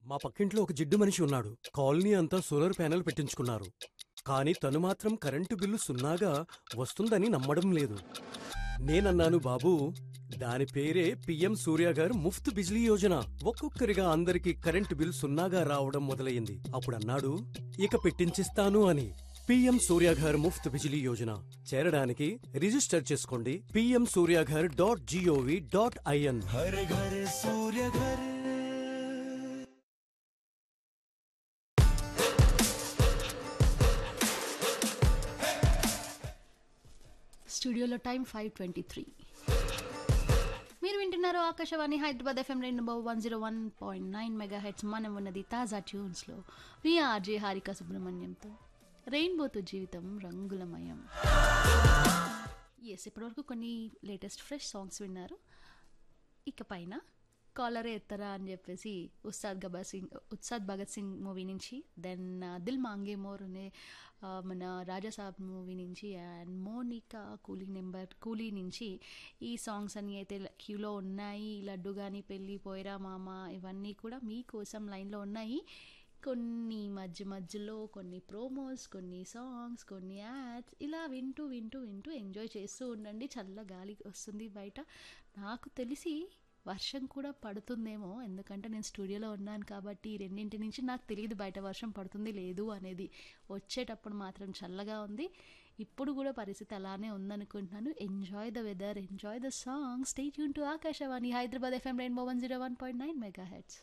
మా పక్కింట్లో ఒక జిడ్డు మనిషి ఉన్నాడు కాలనీ అంతా సోలార్ ప్యానెల్ పెట్టించుకున్నారు కానీ తను మాత్రం కరెంటు బిల్లు సున్నాగా వస్తుందని నమ్మడం లేదు నేనన్నాను బాబూ దాని పేరే పిఎం సూర్య గారు ముఫ్త్ బిజ్లీ యోజన ఒక్కొక్కరిగా అందరికీ కరెంటు బిల్ సున్నాగా రావడం మొదలయ్యింది అప్పుడు అన్నాడు ఇక పెట్టించిస్తాను అని పిఎం సూర్యాఘర్ ముఫ్త్ బిజిలీ యోజన చేరడానికి రిజిస్టర్ చేసుకోండి PM Suryaghar dot G O V dot I N हर घर सूर्य घर స్టూడియోలో టైం ఫైవ్ ట్వంటీ త్రీ మీరు వింటున్నారు ఆకాశవాణి హైదరాబాద్ ఎఫ్ఎం రెండు one zero one point nine megahertz మనం ఉన్నది తాజా ట్యూన్స్లో మీ ఆర్జే హారిక సుబ్రహ్మణ్యంతో రెయిన్బోతో జీవితం రంగులమయం ఎస్ ఇప్పటివరకు కొన్ని లేటెస్ట్ ఫ్రెష్ సాంగ్స్ విన్నారు ఇక పైన కాలరే ఎత్తరా అని చెప్పేసి ఉస్తాద్ గబర్ సింగ్ ఉస్తాద్ భగత్ సింగ్ మూవీ నుంచి దెన్ దిల్ మాంగే మోర్ అనే ఆ, మన రాజాసాబ్ మూవీ నుంచి అండ్ మోనికా కూలీ నెంబర్ కూలీ నుంచి ఈ సాంగ్స్ అన్ని అయితే క్యూలో ఉన్నాయి లడ్డు కానీ పెళ్ళి పోయిరా మామ ఇవన్నీ కూడా మీకోసం లైన్లో ఉన్నాయి కొన్ని మధ్య మధ్యలో కొన్ని ప్రోమోస్ కొన్ని సాంగ్స్ కొన్ని యాడ్స్ ఇలా వింటూ వింటూ వింటూ ఎంజాయ్ చేస్తూ ఉండండి చల్ల గాలి వస్తుంది బయట నాకు తెలిసి వర్షం కూడా పడుతుందేమో ఎందుకంటే నేను స్టూడియోలో ఉన్నాను కాబట్టి ఈ రెండింటి నుంచి నాకు తెలియదు బయట వర్షం పడుతుంది లేదు అనేది వచ్చేటప్పుడు మాత్రం చల్లగా ఉంది ఇప్పుడు కూడా పరిస్థితి అలానే ఉందనుకుంటున్నాను enjoy the weather enjoy the song stay tune to Akashvani Hyderabad FM rainbow one zero one point nine megahertz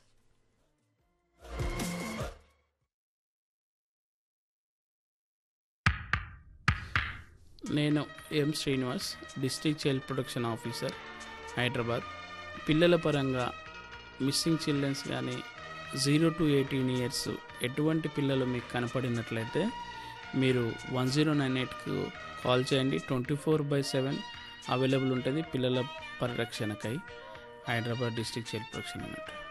నేను M Srinivas district child protection officer Hyderabad పిల్లల పరంగా మిస్సింగ్ చిల్డ్రన్స్ కానీ జీరో టు ఎయిటీన్ ఇయర్స్ ఎటువంటి పిల్లలు మీకు కనపడినట్లయితే మీరు వన్ జీరో నైన్ ఎయిట్కు కాల్ చేయండి twenty four by seven available ఉంటుంది పిల్లల పరిరక్షణకై హైదరాబాద్ డిస్ట్రిక్ట్ చైల్డ్ ప్రొటెక్షన్ అన్నట్టు